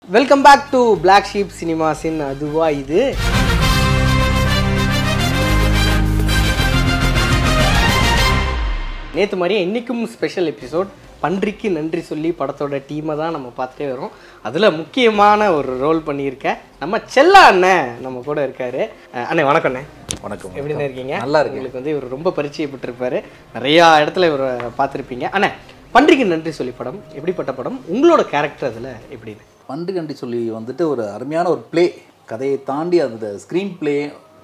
Welcome back to Black Sheep சினிமாஸின் அதுவா இது நேற்று மாதிரியே இன்றைக்கும் ஸ்பெஷல் எபிசோட் பன்றிக்கு நன்றி சொல்லி படத்தோட டீமை தான் நம்ம பார்த்துட்டே வரோம் அதில் முக்கியமான ஒரு ரோல் பண்ணியிருக்க நம்ம செல்லா அண்ணன் நம்ம கூட இருக்காரு அஹ் அண்ணே வணக்கம் அண்ணே வணக்கம் எப்படிண்ணே இருக்கீங்க நல்லா இருக்கேன். உங்களுக்கு வந்து இவர் ரொம்ப பரிச்சயப்பட்டிருப்பாரு நிறையா இடத்துல இவர் பார்த்துருப்பீங்க அண்ணே பன்றிக்கு நன்றி சொல்லி படம் எப்படிப்பட்ட படம் உங்களோட கேரக்டர் அதில் எப்படின்னு பண்டு கண்டி சொல்லி வந்துட்டு ஒரு அருமையான ஒரு ப்ளே கதையை தாண்டி அந்த ஸ்க்ரீன் ப்ளே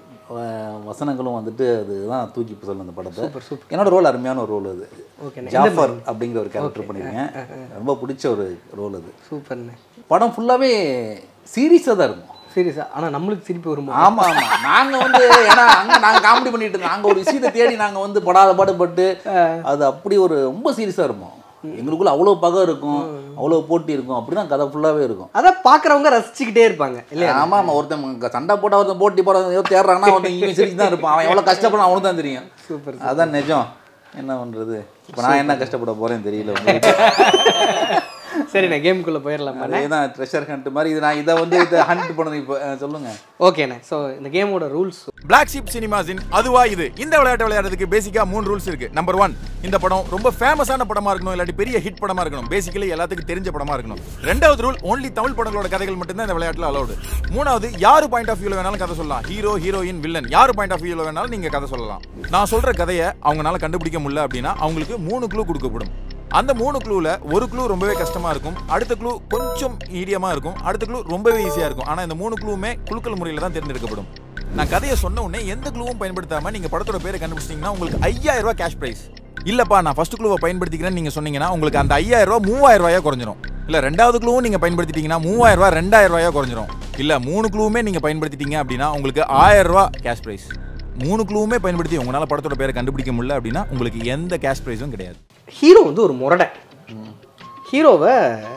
வசனங்களும் வந்துட்டு அதுதான் தூக்கி சொல்ல அந்த படத்தை என்னோட ரோல் அருமையான ஒரு ரோல் அது ஓகேண்ணே. ஜாஃபர் அப்படிங்கிற ஒரு கேரக்டர் பண்ணியிருக்கேன் ரொம்ப பிடிச்ச ஒரு ரோல் அது சூப்பர்ண்ணே படம் ஃபுல்லாகவே சீரியஸாக தான் இருக்கும் சீரியஸா ஆனால் நம்மளுக்கு திருப்பி வருமா ஆமா ஆமா நாங்க வந்து ஏன்னா அங்க நாங்க காமெடி பண்ணிட்டு இருக்கோம் அங்க ஒரு விஷயத்தை தேடி நாங்க வந்து படாத பாடுபட்டு அது அப்படி ஒரு ரொம்ப சீரியஸா இருக்கும் எங்களுக்குள்ள அவ்வளோ பகம் இருக்கும் அவ்வளோ போட்டி இருக்கும் அப்படிதான் கதை ஃபுல்லாவே இருக்கும் அதான் பார்க்குறவங்க ரசிச்சுக்கிட்டே இருப்பாங்க இல்லையா ஆமா ஆமா ஒருத்தன் இங்க சண்டை போட்டா ஒருத்தன் போட்டி போட ஏதோ தேடுறாங்கன்னா ஒருத்தன் இவன் சிரிச்சு தான் இருப்பான் அவன் எவ்வளவு கஷ்டப்படும் அவனுக்கு தான் தெரியும் சூப்பர் அதான் நிஜம் என்ன பண்றது இப்போ நான் என்ன கஷ்டப்பட போறேன் தெரியல உங்களுக்கு. சரி நான் கேமுக்குள்ளே போயிடலாமா அதே தான் ட்ரெஷர் ஹண்ட் மாதிரி இது நான் இதை வந்து இதை ஹண்ட் பண்ணது இப்போ அஹ், சொல்லுங்க ஓகேண்ணே ஸோ இந்த கேமோட ரூல்ஸ் பிளாக் ஷீப் சினிமாஸின் அதுவா இது இந்த விளையாட்டு விளையாடுறதுக்கு பேசிக்கா மூணு ரூல்ஸ் இருக்கு நம்பர் ஒன் இந்த படம் ரொம்ப ஃபேமஸான படமா இருக்கணும் இல்லாட்டி பெரிய ஹிட் படமா இருக்கணும் பேசிக்கலி எல்லாத்துக்கும் தெரிஞ்ச படமா இருக்கணும் ரெண்டாவது ரூல் ஒன்லி தமிழ் படங்களோட கதைகள் மட்டும்தான் இந்த விளையாட்டுல அலௌடு மூணாவது யாரு பாயிண்ட் ஆஃப் வியூல வேணாலும் கதை சொல்லலாம் ஹீரோ ஹீரோயின் வில்லன் யாரு பாயிண்ட் ஆஃப் வியூல வேணாலும் நீங்க கதை சொல்லலாம் நான் சொல்ற கதையை அவங்களால கண்டுபிடிக்க முடியல அப்படின்னா அவங்களுக்கு மூணு க்ளூ கொடுக்கப்படும் அந்த மூணு க்ளூல ஒரு க்ளூ ரொம்பவே கஷ்டமா இருக்கும் அடுத்த க்ளூ கொஞ்சம் மீடியமா இருக்கும் அடுத்த க்ளூ ரொம்பவே ஈஸியா இருக்கும் ஆனா இந்த மூணு க்ளூவுமே குலுக்கல் முறையில தான் தேர்ந்தெடுக்கப்படும் நான் கதையை சொன்ன உடனே எந்த க்ளூவும் பயன்படுத்தாம நீங்க படத்தோட பேரை கண்டுபிடிச்சிட்டீங்கன்னா உங்களுக்கு ஐயாயிரம் ரூபாய் கேஷ் பிரைஸ் இல்லப்பா நான் ஃபர்ஸ்ட் க்ளூவை பயன்படுத்திக்கிறேன்னு நீங்க சொன்னீங்கன்னா உங்களுக்கு அந்த ஐயாயிரம் ரூபாய் மூவாயிரம் ரூபாயா குறைஞ்சிரும் இல்ல ரெண்டாவது க்ளூவும் நீங்க பயன்படுத்திட்டீங்கன்னா மூவாயிரம் ரூபாய் ரெண்டாயிரம் ரூபாயா குறைஞ்சிரும் இல்ல மூணு க்ளூவுமே நீங்க பயன்படுத்திட்டீங்க அப்படின்னா உங்களுக்கு ஆயிரம் ரூபாய் கேஷ் பிரைஸ் மூணு க்ளூவுமே பயன்படுத்தி உங்களால படத்தோட பேரை கண்டுபிடிக்க முடியல அப்படின்னா உங்களுக்கு எந்த கேஷ் பிரைஸும் கிடையாது ஹீரோ வந்து ஒரு முரடை ஹீரோவை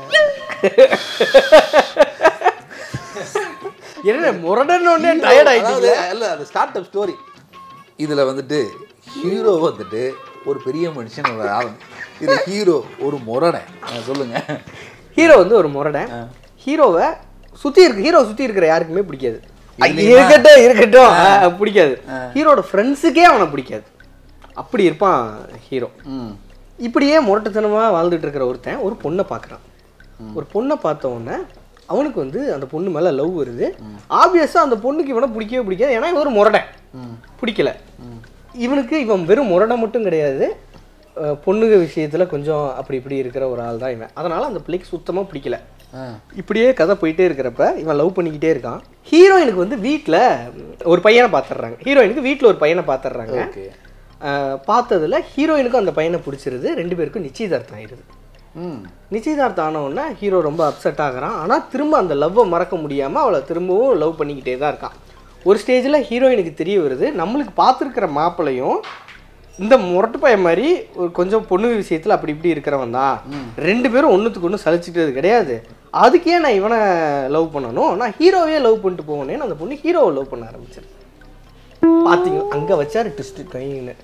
என்ன முரடன்னு டயர்ட் ஆயிட்டீங்க அதாவது இல்ல அது ஸ்டார்ட் அப் ஸ்டோரி இதுல வந்துட்டு ஹீரோ வந்துட்டு ஒரு பெரிய மனுஷன் ஒரு ஆளும் இது ஹீரோ ஒரு முரணை சொல்லுங்க ஹீரோ வந்து ஒரு முரடன் ஹீரோவை சுத்தி இருக்கு ஹீரோ சுத்தி இருக்கிற யாருக்குமே பிடிக்காது இல்லையா? இருக்கட்டும் இருக்கட்டும் ஆ, பிடிக்காது ஹீரோட ஃப்ரெண்ட்ஸுக்கே அவனை பிடிக்காது அப்படி இருப்பான் ஹீரோ ம் இப்படியே முரட்டுத்தனமா வாழ்ந்துட்டு இருக்கிற ஒருத்தன் ஒரு பொண்ணை பார்க்குறான் ஒரு பொண்ணை பார்த்த உடனே அவனுக்கு வந்து அந்த பொண்ணு மேல லவ் வருது ஆப்வியஸா அந்த பொண்ணுக்கு இவனை பிடிக்கவே பிடிக்காது ஏன்னா இவன் ஒரு முரடன் பிடிக்கல இவனுக்கு இவன் வெறும் முரடன் மட்டும் கிடையாது அஹ் பொண்ணுங்க விஷயத்துல கொஞ்சம் அப்படி இப்படி இருக்கிற ஒரு ஆள் தான் இவன் அதனால அந்த பிள்ளைக்கு சுத்தமா பிடிக்கல ஆ. இப்படியே கதை போயிட்டே இருக்கிறப்ப இவன் லவ் பண்ணிக்கிட்டே இருக்கான் ஹீரோயினுக்கு வந்து வீட்டில் ஒரு பையனை பார்த்துடுறாங்க ஹீரோயினுக்கு வீட்டில் ஒரு பையனை பார்த்துடுறாங்க ஓகே ஆஹ் பார்த்ததுல ஹீரோயினுக்கும் அந்த பையனை பிடிச்சிருது ரெண்டு பேருக்கும் நிச்சயதார்த்தம் ஆயிடுது ம் நிச்சயதார்த்தம் ஆன உடனே ஹீரோ ரொம்ப அப்செட் ஆகுறான் ஆனால் திரும்ப அந்த லவ்வை மறக்க முடியாமல் அவளை திரும்பவும் லவ் பண்ணிக்கிட்டே தான் இருக்கான் ஒரு ஸ்டேஜில் ஹீரோயினுக்கு தெரிய வருது நம்மளுக்கு பார்த்துருக்கிற மாப்பிள்ளையும் இந்த முரட்டு பையன் மாதிரி ஒரு கொஞ்சம் பொண்ணு விஷயத்தில் அப்படி இப்படி இருக்கிறவன் தான் ரெண்டு பேரும் ஒன்றுத்துக்கு ஒன்று சலிச்சுக்கிறது கிடையாது அதுக்கே நான் இவனை லவ் பண்ணணும் நான் ஹீரோவே லவ் பண்ணிட்டு போவேனேன்னு அந்த பொண்ணு ஹீரோவை லவ் பண்ண ஆரம்பிச்சிரு பார்த்தீங்க அங்கே வச்சாரு ட்விஸ்ட் கைன்னு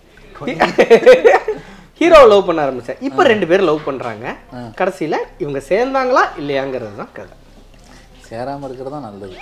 ஹீரோவை லவ் பண்ண ஆரம்பிச்சேன் இப்போ ரெண்டு பேரும் லவ் பண்ணுறாங்க கடைசியில் இவங்க சேர்ந்தாங்களா இல்லையாங்கிறது தான் கதை சேராம இருக்கிறது தான் நல்லது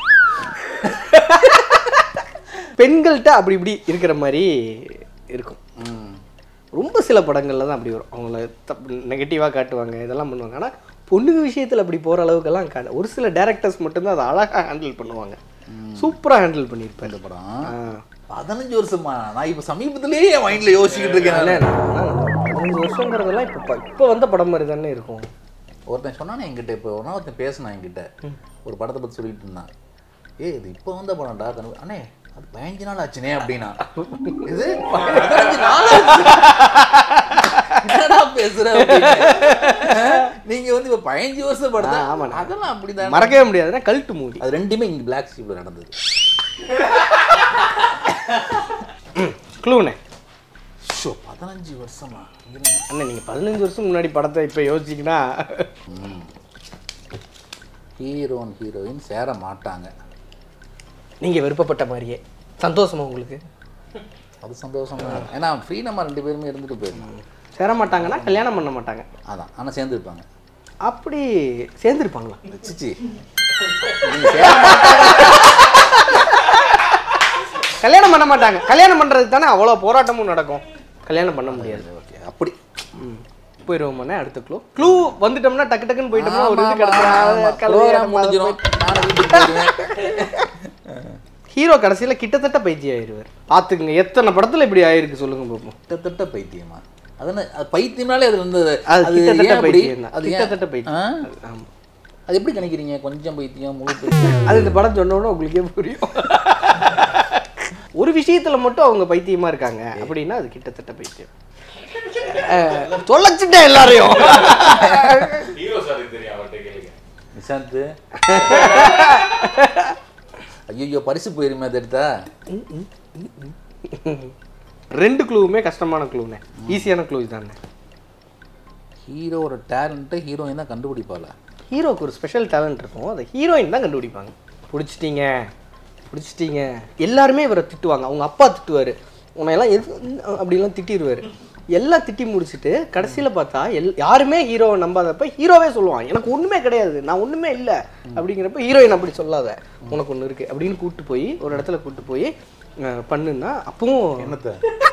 பெண்கள்கிட்ட அப்படி இப்படி இருக்கிற மாதிரி இருக்கும் ம் ரொம்ப சில படங்கள்ல தான் அப்படி வரும் அவங்கள தப்பு நெகட்டிவாக காட்டுவாங்க இதெல்லாம் பண்ணுவாங்க ஆனால் பொண்ணுங்க விஷயத்தில் அப்படி போகிற அளவுக்கெல்லாம் காட்ட ஒரு சில டேரக்டர்ஸ் மட்டும்தான் அதை அழகாக ஹேண்டில் பண்ணுவாங்க சூப்பராக ஹேண்டில் பண்ணியிருப்பேன் இந்த படம் ஆ. பதினஞ்சு வருஷமா நான் இப்போ சமீபத்திலேயே என் மைண்ட்ல யோசிச்சுக்கிட்டு இருக்கேன் இல்லை நானு. பதினஞ்சு வருஷங்கிறதெல்லாம் இப்போ இப்போ வந்த படம் மாதிரி தானே இருக்கும் ஒருத்தன் சொன்னானே என்கிட்ட இப்போ ஒரு நாள் ஒருத்தன் பேசினான் என்கிட்ட ஒரு படத்தை பற்றி சொல்லிட்டு இருந்தான் ஏய் இது இப்போ வந்த படம்டா கனவு அண்ணே அது பதினஞ்சு நாள் ஆச்சுனே அப்படின்னா இது பதினஞ்சு நாள் ஆச்சு. என்னடா பேசுற அப்படின்னு. நீங்க வந்து இப்போ பதினஞ்சு வருஷம் படத்தை ஆ, ஆமாண்ணே. அதெல்லாம் அப்படிதான் மறக்கவே முடியாதுன்னா கல்ட்டு மூவி அது ரெண்டுமே இங்க பிளாக் ஷீப்ல நடந்தது க்ளூனே ஷோ பதினஞ்சு வருஷமா இருங்க. அண்ணன் நீங்கள் பதினஞ்சு வருஷம் முன்னாடி படத்தை இப்போ யோசிச்சிங்கன்னா ஹீரோன் ஹீரோயின் சேர மாட்டாங்க நீங்கள் விருப்பப்பட்ட மாதிரியே சந்தோஷமா உங்களுக்கு அது சந்தோஷம் தான் ஏன்னா ஃப்ரீடமாக ரெண்டு பேருமே இருந்துட்டு போயிருந்தாங்க சேர மாட்டாங்கன்னா கல்யாணம் பண்ண மாட்டாங்க அதான் ஆனால் சேர்ந்துருப்பாங்க அப்படி சேர்ந்துருப்பாங்களா சிச்சி நீ சேர மாட்டாங்க. கல்யாணம் பண்ண மாட்டாங்க கல்யாணம் பண்ணுறதுக்கு தானே அவ்வளோ போராட்டமும் நடக்கும் கல்யாணம் பண்ண முடியாது ஓகே அப்படி ம் போயிடுவோம்ண்ணே அடுத்த க்ளூ க்ளூ வந்துட்டோம்னா டக்கு டக்குன்னு போயிட்டோம்னா ஒரு இது ஆமா, ஆமா, ஆமா. கிடைச்சா program முடிஞ்சிரும். நானும் வீட்டுக்கு போயிடுவேன். ஹீரோ கடைசியில் கிட்டத்தட்ட பைத்தியம் ஆயிடுவார் பார்த்துக்குங்க எத்தனை படத்தில் இப்படி ஆயிருக்கு சொல்லுங்க பார்ப்போம் கிட்டத்தட்ட பைத்தியமா அதன அது பைத்தியம்னாலே அது வந்து அது கிட்டத்தட்ட ஏன் அப்படி? பைத்தியம் தான் அது ஏன்? கிட்டத்தட்ட பைத்தியம் ஆ? ஆமா. அது எப்படி கணிக்கிறீங்க கொஞ்சம் பைத்தியம் முழு பைத்தியம் அது இந்த படம் சொன்னோட உங்களுக்கே புரியும் ஒரு விஷயத்துல மட்டும் அவங்க பைத்தியமா இருக்காங்க அப்படின்னா அது கிட்டத்தட்ட பைத்தியம் அஹ், தொலைச்சிட்டேன் எல்லாரையும் நிசாந்த் ஐயோ பரிசு போயிருமே அதை எடுத்தா ரெண்டு க்ளூவுமே கஷ்டமான க்ளூண்ணே ஈஸியான க்ளூ தானே ஹீரோவோட டேலண்ட்டை ஹீரோயின் தான் கண்டுபிடிப்பாளா ஹீரோக்கு ஒரு ஸ்பெஷல் டேலண்ட் இருக்கும் அதை ஹீரோயின் தான் கண்டுபிடிப்பாங்க பிடிச்சிட்டீங்க பிடிச்சிட்டீங்க எல்லாருமே இவரை திட்டுவாங்க அவங்க அப்பா திட்டுவார் உன்னையெல்லாம் எது அப்படிலாம் திட்டிடுவார் எல்லாம் திட்டி முடிச்சுட்டு கடைசியில் பார்த்தா எல் யாருமே ஹீரோவை நம்பாதப்ப ஹீரோவே சொல்லுவான் எனக்கு ஒன்றுமே கிடையாது நான் ஒன்றுமே இல்லை அப்படிங்கிறப்ப ஹீரோயின் அப்படி சொல்லாத உனக்கு ஒன்று இருக்குது அப்படின்னு கூப்பிட்டு போய் ஒரு இடத்துல கூப்பிட்டு போய் அஹ், பண்ணுன்னா அப்பவும் என்னத்த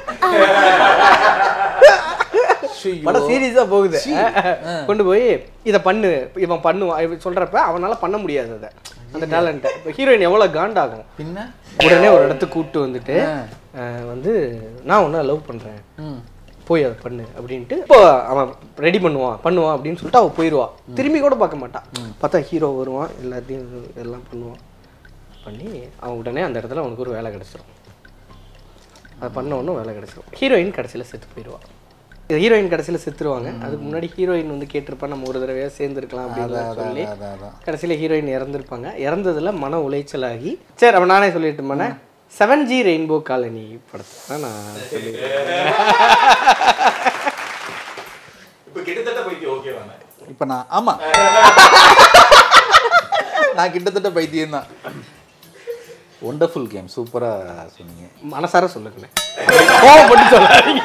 படம் சீரியஸாக போகுது கொண்டு போய் இதை பண்ணு இவன் பண்ணுவான் இவன் சொல்கிறப்ப அவனால் பண்ண முடியாது அதை அந்த டேலண்ட்டை இப்போ ஹீரோயின் எவ்வளோ காண்டாகும் பின்ன உடனே ஒரு இடத்துக்கு கூப்பிட்டு வந்துட்டு அஹ், வந்து நான் ஒன்றா லவ் பண்ணுறேன் ம் போய் அதை பண்ணு அப்படின்ட்டு இப்போ அவன் ரெடி பண்ணுவான் பண்ணுவான் அப்படின்னு சொல்லிட்டு அவன் போயிடுவான் திரும்பி கூட பார்க்க மாட்டான் பார்த்தா ஹீரோ வருவான் எல்லாத்தையும் எல்லாம் பண்ணுவான் பண்ணி அவன் உடனே அந்த இடத்துல அவனுக்கு ஒரு வேலை கிடச்சிரும் அதை பண்ண உடனே வேலை கிடச்சிரும் ஹீரோயின் கடைசியில் செத்து போயிடுவான் ஹீரோயின் கடைசியில் செத்துருவாங்க அதுக்கு முன்னாடி ஹீரோயின் வந்து கேட்டிருப்பா நம்ம ஒரு தடவையாக சேர்ந்துருக்கலாம் அப்படின்னு சொல்லி அதான் அதான் கடைசியில் ஹீரோயின் இறந்துருப்பாங்க இறந்ததுல மன உளைச்சலாகி சரி அவன் நானே சொல்லிட்டுமானே செவன் ஜி ரெயின்போ காலனி படத்தை தான் நான் சொல்லியிருக்கேன் இப்போ நான் ஆமா நான் கிட்டத்தட்ட பைத்தியம் தான் ஒண்டர்ஃபுல் கேம் சூப்பரா சொன்னீங்க மனசார சொல்லுங்களேன் கோவப்பட்டு சொல்லாதீங்க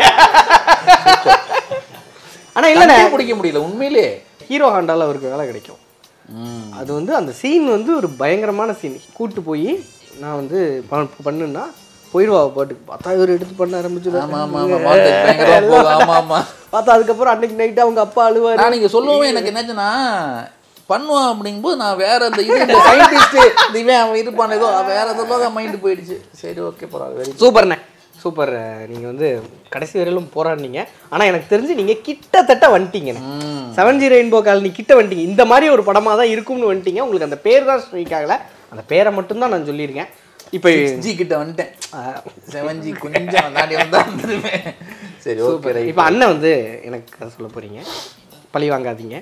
ஆனா இல்லைண்ணே கண்டே பிடிக்க முடியல உண்மையிலே ஹீரோ ஹாண்டால அவருக்கு வேலை கிடைக்கும் ம் அது வந்து அந்த சீன் வந்து ஒரு பயங்கரமான சீன் கூட்டு போய் நான் வந்து ப- பண்ணுன்னா போயிடுவா பாட்டுக்கு பார்த்தா இவர் எடுத்து பண்ண ஆரம்பிச்சு ஆமா ஆமா ஆமா montage பயங்கரமா போகுது ஆமா ஆமா பார்த்தா அதுக்கப்புறம் அன்னைக்கு நைட்டு அவங்க அப்பா அழுவாரு நான் நீங்க சொல்லவும் எனக்கு என்னாச்சுன்னா பண்ணுவான் அப்படிங்கும்போது நான் வேற இந்த இது இந்த சயின்டிஸ்ட் இந்த இவன் அவன் இருப்பான் ஏதோ வேற ஏதோ மைண்டு போயிடுச்சு சரி ஓகே பரவாயில்ல வெரி சூப்பர்ண்ணே சூப்பர் நீங்க வந்து கடைசி வரையிலும் போராடினீங்க ஆனா எனக்கு தெரிஞ்சு நீங்க கிட்டத்தட்ட வந்துட்டீங்கண்ணே ம் செவன் ஜி ரெயின்போ காலனி கிட்ட வந்துட்டீங்க இந்த மாதிரி ஒரு படமா தான் இருக்கும்னு வந்துட்டீங்க உங்களுக்கு அந்த பேர் தான் ஸ்ட்ரைக் ஆகல அந்த பேரை மட்டும்தான் நான் சொல்லியிருக்கேன் இப்போ ஜி கிட்ட வந்துட்டேன் செவன் ஜி கொஞ்சம் தாண்டி வந்தா வந்துருவேன் சரி ஓகே ரைட் இப்போ அண்ணன் வந்து எனக்கு கதை சொல்ல போறீங்க பழி வாங்காதீங்க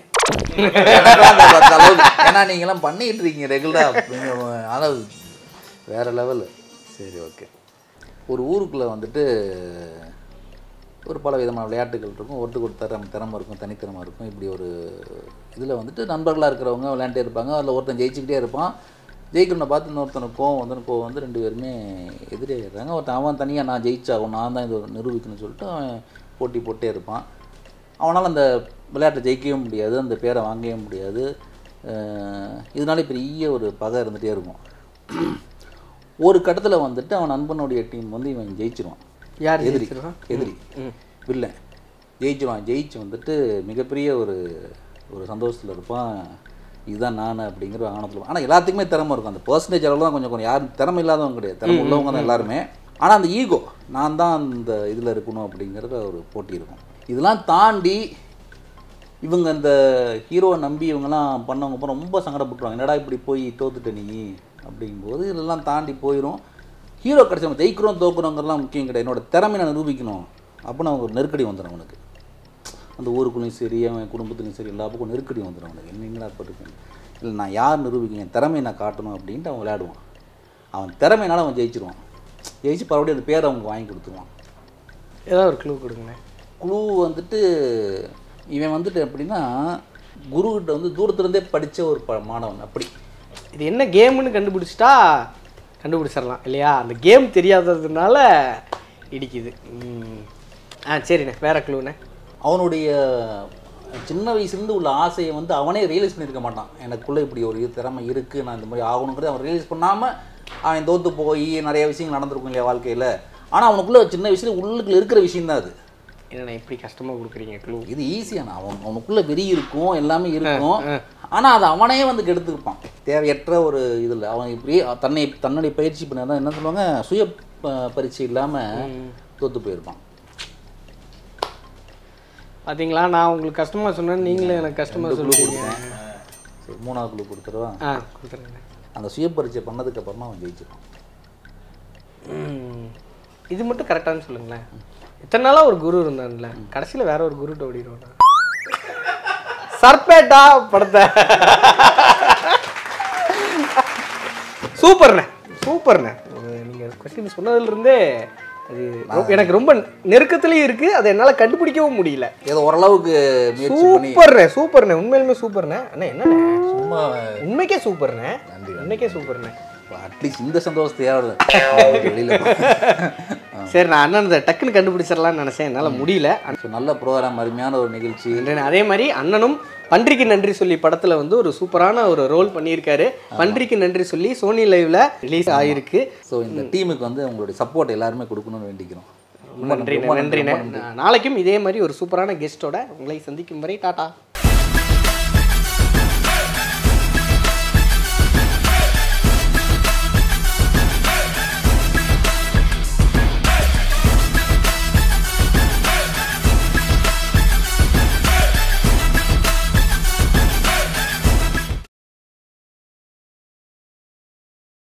ஏன்னா நீங்களாம் பண்ணிட்டு இருக்கீங்க ரெகுலராக ஆனால் வேற லெவலு சரி ஓகே ஒரு ஊருக்குள்ளே வந்துட்டு ஒரு பல விதமான விளையாட்டுகள் இருக்கும் ஒருத்தருக்கு ஒரு திறம் திறமை இருக்கும் தனித்திறமை இருக்கும் இப்படி ஒரு இதில் வந்துட்டு நண்பர்களாக இருக்கிறவங்க விளையாண்டே இருப்பாங்க அதில் ஒருத்தன் ஜெயிச்சுக்கிட்டே இருப்பான் ஜெயிக்கணும்னு பார்த்து இன்னொருத்தனுக்கு கோவம் வந்து கோவம் வந்து ரெண்டு பேருமே எதிரேறாங்க ஒருத்தன் அவன் தனியாக நான் ஜெயிச்சாகும் நான் தான் இது நிரூபிக்கணும்னு சொல்லிட்டு அவன் போட்டி போட்டே இருப்பான் அவனால் அந்த விளையாட்டை ஜெயிக்கவே முடியாது அந்த பேரை வாங்கவே முடியாது அஹ் இதனால பெரிய ஒரு பகை இருந்துகிட்டே இருக்கும் ஒரு கட்டத்தில் வந்துட்டு அவன் நண்பனுடைய டீம் வந்து இவன் ஜெயிச்சிருவான் யார் எதிரி ஜெயிச்சிருவா? எதிரி வில்லன் ஜெயிச்சிருவான் ஜெயிச்சு வந்துட்டு மிகப்பெரிய ஒரு ஒரு சந்தோஷத்தில் இருப்பான் இதுதான் நான் அப்படிங்கிற ஆணத்தில் ஆனால் எல்லாத்துக்குமே திறமை இருக்கும் அந்த பர்சன்டேஜ் அளவு தான் கொஞ்சம் கொஞ்சம் யாரும் திறமை இல்லாதவங்க கிடையாது திறமை உள்ளவங்க தான் எல்லாருமே ஆனால் அந்த ஈகோ நான் தான் அந்த இதில் இருக்கணும் அப்படிங்கிறத ஒரு போட்டி இருக்கும் இதெல்லாம் தாண்டி இவங்க இந்த ஹீரோவை நம்பி இவங்கெல்லாம் பண்ணவங்க அப்புறம் ரொம்ப சங்கடப்பட்டுருவாங்க என்னடா இப்படி போய் தோத்துட்ட நீ அப்படிங்கும்போது இதெல்லாம் தாண்டி போயிடும் ஹீரோ கிடச்சவங்க ஜெயிக்கிறோம் தோக்குறோங்கிறலாம் முக்கியம் கிடையாது என்னோட திறமை நான் நிரூபிக்கணும் அப்படின்னு அவங்க ஒரு நெருக்கடி வந்துடும் அவனுக்கு அந்த ஊருக்குள்ளேயும் சரி அவன் குடும்பத்துலையும் சரி எல்லா பக்கம் நெருக்கடி வந்துடும் அவனுக்கு என்னங்களா போட்டுருக்கேன் இல்லை நான் யார் நிரூபிக்கணும் என் திறமையை நான் காட்டணும் அப்படின்ட்டு அவன் விளையாடுவான் அவன் திறமையினால அவன் ஜெயிச்சிருவான் ஜெயிச்சு பரவாயில்ல அந்த பேரை அவங்க வாங்கி கொடுத்துருவான் ஏதாவது ஒரு க்ளூ கொடுங்க குழு வந்துட்டு இவன் வந்துட்டு எப்படின்னா குருக்கிட்ட வந்து தூரத்துலேருந்தே படித்த ஒரு ப மாணவன் அப்படி இது என்ன கேம்னு கண்டுபிடிச்சிட்டா கண்டுபிடிச்சிடலாம் இல்லையா அந்த கேம் தெரியாததுனால இடிக்குது ம். ஆ சரிண்ணே வேற க்ளூண்ணே அவனுடைய சின்ன வயசுலேருந்து உள்ள ஆசையை வந்து அவனே ரியலைஸ் பண்ணியிருக்க மாட்டான் எனக்குள்ளே இப்படி ஒரு இது திறமை இருக்குது நான் இந்த மாதிரி ஆகணுங்கிறது அவன் ரியலைஸ் பண்ணாமல் அவன் தோற்று போய் நிறைய விஷயங்கள் நடந்திருக்கும் இல்லையா வாழ்க்கையில் ஆனால் அவனுக்குள்ள சின்ன வயசுல உள்ளுக்குள்ள இருக்கிற விஷயம் தான் அது என்னண்ணா இப்படி கஷ்டமாக கொடுக்குறீங்க க்ளூ இது ஈஸியான அவன் அவனுக்குள்ள வெறி இருக்கும் எல்லாமே இருக்கும் ஆனால் அதை அவனே வந்து கெடுத்துருப்பான் தேவையற்ற ஒரு இதில் அவன் இப்படி தன்னை தன்னுடைய பயிற்சி பண்ண என்ன சொல்லுவாங்க சுய ப- பரீட்சை இல்லாமல் தோற்று போயிருப்பான் பார்த்தீங்களா நான் உங்களுக்கு கஷ்டமாக சொன்னேன் நீங்களும் எனக்கு கஷ்டமாக சொல்லுவீங்க சரி மூணாவது குழு கொடுத்துருவா ஆ கொடுத்துருங்க அந்த சுய பரீட்சை பண்ணதுக்கு அப்புறமா அவன் ஜெயிச்சிருப்பான் ம். இது மட்டும் கரெக்டானு சொல்லுங்களேன் இத்தனை நாளாக ஒரு குரு இருந்தான்ல கடைசியில் வேற ஒரு குருட்ட ஓடிடுவானா சர்பேட்டா படத்தை சூப்பர்ண்ணே சூப்பர்ண்ணே நீங்கள் கொஸ்டின் சொன்னதுலேருந்தே அது ரொ- எனக்கு ரொம்ப நெருக்கத்துலேயும் இருக்குது அதை என்னால் கண்டுபிடிக்கவும் முடியல ஏதோ ஓரளவுக்கு முயற்சி பண்ணி சூப்பர்ண்ணே சூப்பர்ண்ணே உண்மையிலுமே சூப்பர்ண்ணே அண்ணா என்னண்ணே சும்மா உண்மைக்கே சூப்பர்ண்ணே உண்மைக்கே சூப்பர்ண்ணே அட்லீஸ்ட் இந்த சந்தோஷத்தையாவது வெளியில் சரி நான் அண்ணன் இதை டக்குன்னு கண்டுபிடிச்சிடலாம்னு நினச்சேன் என்னால் முடியல ஸோ நல்ல ப்ரோக்ராம் அருமையான ஒரு நிகழ்ச்சி நன்றி. அதே மாதிரி அண்ணனும் பன்றிக்கு நன்றி சொல்லி படத்துல வந்து ஒரு சூப்பரான ஒரு ரோல் பண்ணியிருக்காரு பன்றிக்கு நன்றி சொல்லி சோனி லைவ்ல ரிலீஸ் ஆயிருக்கு ஸோ இந்த டீமுக்கு வந்து உங்களுடைய சப்போர்ட் எல்லாருமே கொடுக்கணும்னு வேண்டிக்கிறோம் நன்றி நன்றிண்ணே நாளைக்கும் இதே மாதிரி ஒரு சூப்பரான கெஸ்ட்டோட உங்களை சந்திக்கும் வரை டாடா